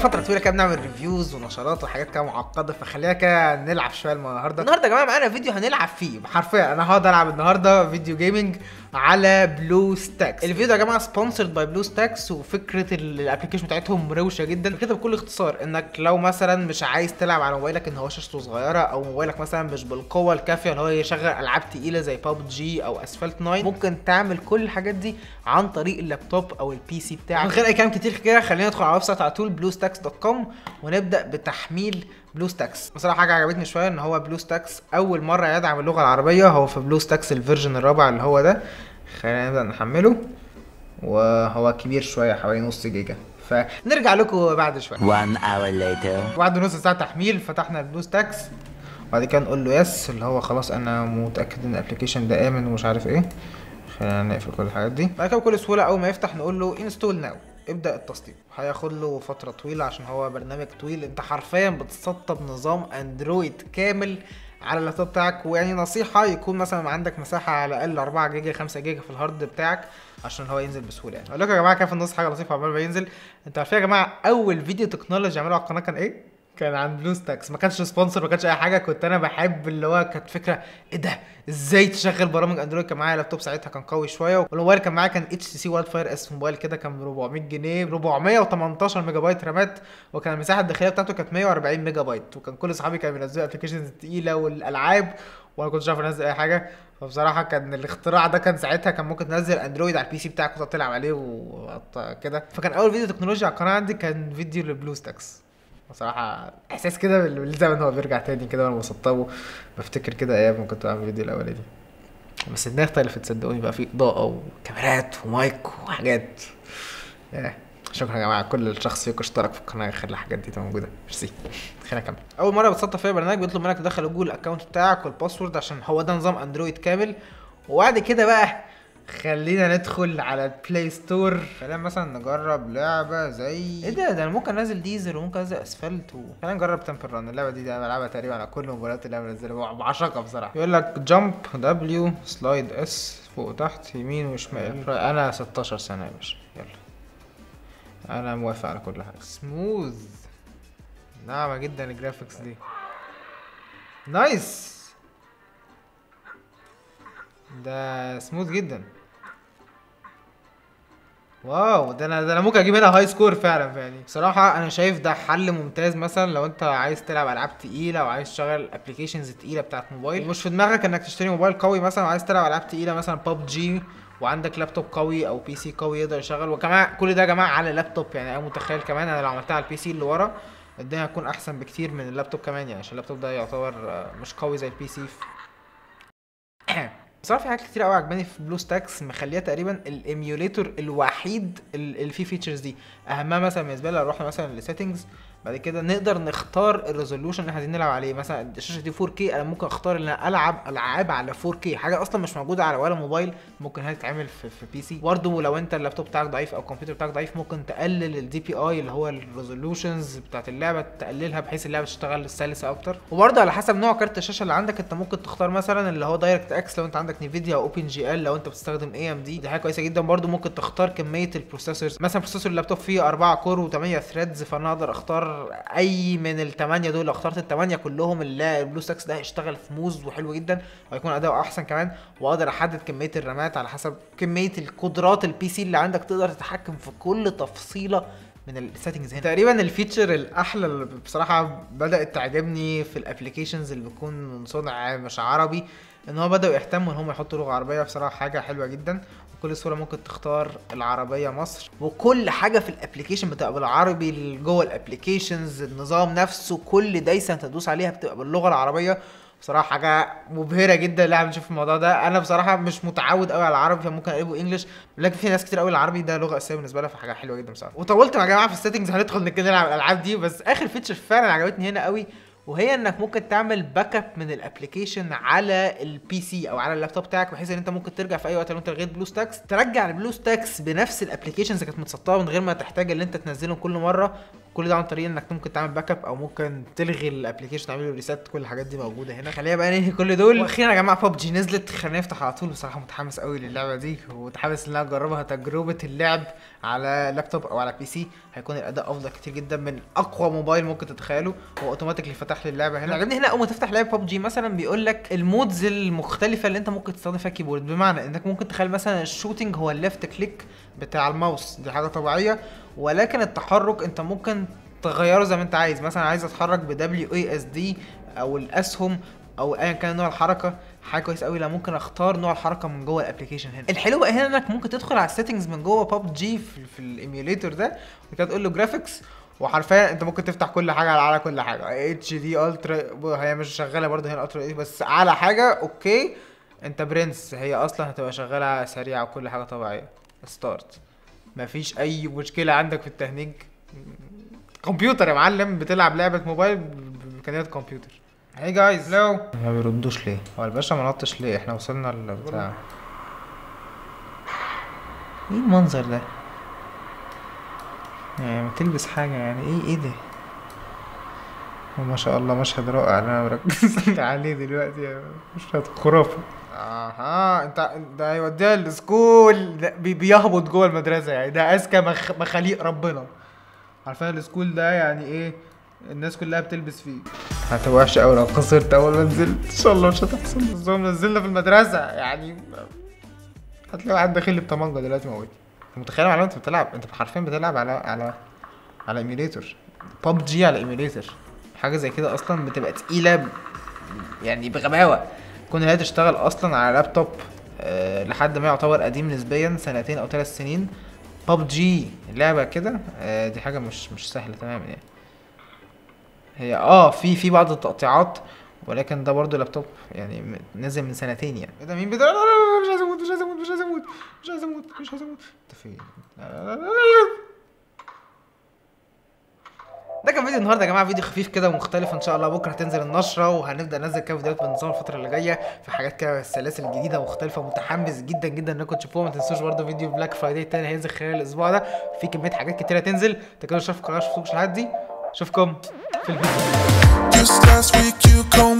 فتره طويله كده بنعمل ريفيوز ونشرات وحاجات كده معقده فخلينا كده نلعب شويه النهارده النهارده يا جماعه معانا فيديو هنلعب فيه حرفيا انا هقعد العب النهارده فيديو جيمنج على بلو ستاكس الفيديو ده يا جماعه سبونسرد باي بلو ستاكس وفكره الابلكيشن بتاعتهم روشه جدا فكرتها بكل اختصار انك لو مثلا مش عايز تلعب على موبايلك ان هو شاشته صغيره او موبايلك مثلا مش بالقوه الكافيه ان هو يشغل العاب تقيله زي جي او اسفلت 9 ممكن تعمل كل الحاجات دي عن طريق اللابتوب او البي سي بتاعك من غير اي كلام كتير كده خلينا ندخل على الويب سايت على طول بلوستاكس دوت كوم ونبدا بتحميل بلو ستاكس بصراحه حاجه عجبتني شويه ان هو بلو ستاكس اول مره يدعم اللغه العربيه هو في بلو ستاكس الفيرجن الرابع اللي هو ده خلينا نبدا نحمله وهو كبير شويه حوالي نص جيجا فنرجع لكم بعد شويه One hour later. بعد نص ساعه تحميل فتحنا البلو ستاكس وبعد كده نقول له يس اللي هو خلاص انا متاكد ان الابلكيشن ده امن ومش عارف ايه خلينا نقفل كل الحاجات دي بعد كده بكل سهوله اول ما يفتح نقول له انستول ناو ابدا التسطيب هياخد له فتره طويله عشان هو برنامج طويل انت حرفيا بتسطب نظام اندرويد كامل على اللابتوب بتاعك ويعني نصيحه يكون مثلا عندك مساحه على الاقل 4 جيجا 5 جيجا في الهارد بتاعك عشان هو ينزل بسهوله يعني اقول لكم يا جماعه كان في النص حاجه لطيفه عمال ما ينزل انتوا عارفين يا جماعه اول فيديو تكنولوجي عمله على القناه كان ايه كان عن بلو ستاكس ما كانش سبونسر ما كانش اي حاجه كنت انا بحب اللي هو كانت فكره ايه ده ازاي تشغل برامج اندرويد كان معايا لابتوب ساعتها كان قوي شويه والموبايل كان معايا كان اتش تي سي وايلد فاير اس موبايل كده كان ب 400 جنيه 418 ميجا بايت رامات وكان المساحه الداخليه بتاعته كانت 140 ميجا بايت وكان كل اصحابي كانوا بينزلوا الابلكيشنز التقيله والالعاب وانا كنتش عارف انزل اي حاجه فبصراحه كان الاختراع ده كان ساعتها كان ممكن تنزل اندرويد على البي سي بتاعك وتقعد تلعب عليه وكده فكان اول فيديو تكنولوجيا على القناه عندي كان فيديو لبلو ستاكس بصراحة احساس كده بالزمن هو بيرجع تاني كده وانا بسطبه بفتكر كده ايام ما كنت بعمل الفيديو الاولاني بس الدنيا اختلفت صدقوني بقى في اضاءة وكاميرات ومايك وحاجات ياه. شكرا يا جماعه كل شخص فيكم اشترك في القناه يخلي الحاجات دي تبقى موجوده ميرسي خلينا نكمل اول مره بتسطب فيها برنامج بيطلب منك تدخل جوجل اكونت بتاعك والباسورد عشان هو ده نظام اندرويد كامل وبعد كده بقى خلينا ندخل على البلاي ستور خلينا مثلا نجرب لعبه زي ايه ده ده انا ممكن انزل ديزل وممكن انزل اسفلت و... خلينا نجرب تمبل ران اللعبه دي, دي انا بلعبها تقريبا على كل الموبايلات اللي انا منزلها بعشقها بصراحه يقول لك جامب دبليو سلايد اس فوق وتحت يمين وشمال انا 16 سنه يا باشا يلا انا موافق على كل حاجه سموث ناعمه جدا الجرافيكس دي نايس ده سموث جدا واو ده انا ده انا ممكن اجيب هنا هاي سكور فعلا يعني بصراحه انا شايف ده حل ممتاز مثلا لو انت عايز تلعب العاب تقيله وعايز تشغل ابلكيشنز تقيله بتاعت موبايل ومش في دماغك انك تشتري موبايل قوي مثلا وعايز تلعب العاب تقيله مثلا جي وعندك لابتوب قوي او بي سي قوي يقدر يشغل وكمان كل ده يا جماعه على لابتوب يعني انا متخيل كمان انا لو عملتها على البي سي اللي ورا الدنيا هتكون احسن بكتير من اللابتوب كمان يعني عشان اللابتوب ده يعتبر آه، مش قوي زي البي سي بصراحه في حاجات كتير قوي عجباني في بلو ستاكس مخليها تقريبا الايميوليتور الوحيد ال- اللي فيه فيتشرز دي اهمها مثلا بالنسبه لي لو رحنا مثلا لسيتنجز بعد كده نقدر نختار الريزولوشن اللي احنا عايزين نلعب عليه مثلا الشاشه دي 4K انا ممكن اختار ان أنا العب العاب على 4K حاجه اصلا مش موجوده على ولا موبايل ممكن هي تتعمل في, في بي سي برضه لو انت اللابتوب بتاعك ضعيف او الكمبيوتر بتاعك ضعيف ممكن تقلل الدي بي اي اللي هو الريزولوشنز بتاعت اللعبه تقللها بحيث اللعبه تشتغل سلسه اكتر وبرضه على حسب نوع كارت الشاشه اللي عندك انت ممكن تختار مثلا اللي هو دايركت اكس لو انت عندك نيفيديا او اوبن جي ال لو انت بتستخدم اي ام دي دي حاجه كويسه جدا برضه ممكن تختار كميه البروسيسورز مثلا بروسيسور اللابتوب فيه 4 كور و8 ثريدز فانا اقدر اختار اي من الثمانيه دول لو اخترت الثمانيه كلهم اللي البلو ستاكس ده هيشتغل في موز وحلو جدا وهيكون اداؤه احسن كمان واقدر احدد كميه الرامات على حسب كميه القدرات البي سي اللي عندك تقدر تتحكم في كل تفصيله من السيتنجز هنا تقريبا الفيتشر الاحلى اللي بصراحه بدات تعجبني في الابلكيشنز اللي بتكون من صنع مش عربي ان هو بداوا يهتموا ان هم يحطوا لغه عربيه بصراحه حاجه حلوه جدا بكل سهوله ممكن تختار العربيه مصر وكل حاجه في الابلكيشن بتبقى بالعربي اللي جوه الابلكيشنز النظام نفسه كل دايسه انت تدوس عليها بتبقى باللغه العربيه بصراحه حاجه مبهره جدا اللي احنا بنشوف الموضوع ده انا بصراحه مش متعود قوي على العربي فممكن اقلبه انجلش لكن في ناس كتير قوي العربي ده لغه اساسيه بالنسبه لها فحاجه حلوه جدا بصراحه وطولت يا جماعه في السيتنجز هندخل نتكلم نلعب الالعاب دي بس اخر فيتشر فعلا عجبتني هنا قوي وهي انك ممكن تعمل باك اب من الابلكيشن على البي سي او على اللابتوب بتاعك بحيث ان انت ممكن ترجع في اي وقت لو انت لغيت بلو ستاكس ترجع البلو ستاكس بنفس الابلكيشنز اللي كانت متسطبه من غير ما تحتاج ان انت تنزلهم كل مره كل ده عن طريق انك ممكن تعمل باك اب او ممكن تلغي الابلكيشن تعمل له ريسيت كل الحاجات دي موجوده هنا خلينا بقى ننهي كل دول واخيرا يا جماعه ببجي نزلت خلينا نفتح على طول بصراحه متحمس قوي للعبه دي ومتحمس ان انا اجربها تجربه اللعب على لابتوب او على بي سي هيكون الاداء افضل كتير جدا من اقوى موبايل ممكن تتخيله هو اوتوماتيكلي فتح لي اللعبه هنا عجبني هنا اول ما تفتح لعبه ببجي مثلا بيقول لك المودز المختلفه اللي انت ممكن تستخدم فيها كيبورد بمعنى انك ممكن تخلي مثلا الشوتنج هو الليفت كليك بتاع الماوس دي حاجه طبيعيه ولكن التحرك انت ممكن تغيره زي ما انت عايز مثلا عايز اتحرك ب دبليو اي اس دي او الاسهم او ايا كان نوع الحركه حاجه كويس قوي لا ممكن اختار نوع الحركه من جوه الابلكيشن هنا الحلو بقى هنا انك ممكن تدخل على السيتنجز من جوه باب جي في, في الايميوليتور ده وكده تقول له جرافيكس وحرفيا انت ممكن تفتح كل حاجه على كل حاجه اتش دي الترا هي مش شغاله برضه هنا الترا بس على حاجه اوكي انت برنس هي اصلا هتبقى شغاله سريعه وكل حاجه طبيعيه ستارت مفيش اي مشكله عندك في التهنيج كمبيوتر يا معلم بتلعب لعبه موبايل بامكانيات كمبيوتر هاي جايز لو ما بيردوش ليه هو الباشا ما نطش ليه احنا وصلنا للبتاع ايه المنظر ده يعني ما تلبس حاجه يعني ايه ايه ده ما شاء الله مشهد رائع اللي انا مركز عليه دلوقتي مشهد خرافي اها انت ده هيوديها السكول ده بي- بيهبط جوه المدرسه يعني ده اذكى مخ... مخاليق ربنا عارفين السكول ده يعني ايه الناس كلها بتلبس فيه هتبقى وحشه قوي لو خسرت اول ما نزلت ان شاء الله مش هتحصل بس هو نزلنا في المدرسه يعني هتلاقي واحد داخل لي بطمانجه دلوقتي موت انت متخيل معلومه انت بتلعب انت حرفيا بتلعب على على على ايميوليتور باب جي على ايميوليتور حاجه زي كده اصلا بتبقى تقيله ب- يعني بغباوه كون هي تشتغل اصلا على لابتوب أه لحد ما يعتبر قديم نسبيا سنتين او ثلاث سنين باب جي لعبه كده أه دي حاجه مش مش سهله تماما يعني هي اه في في بعض التقطيعات ولكن ده برضه لابتوب يعني م- نزل من سنتين يعني ايه ده مين بيضرب لا لا لا مش عايز اموت مش عايز اموت مش عايز اموت مش عايز اموت مش عايز اموت انت فين لا لا لا لا لا. ده كان فيديو النهارده يا جماعه فيديو خفيف كده ومختلف ان شاء الله بكره هتنزل النشره وهنبدا ننزل كام فيديوهات بنظام الفتره اللي جايه في حاجات كده سلاسل جديده مختلفه متحمس جدا جدا انكم تشوفوها ما تنسوش برده فيديو بلاك فرايداي التاني هينزل خلال الاسبوع ده في كميه حاجات كتيره تنزل تكونوا شوفوا القناه شفتوش الحلقات دي اشوفكم في الفيديو Just last week you called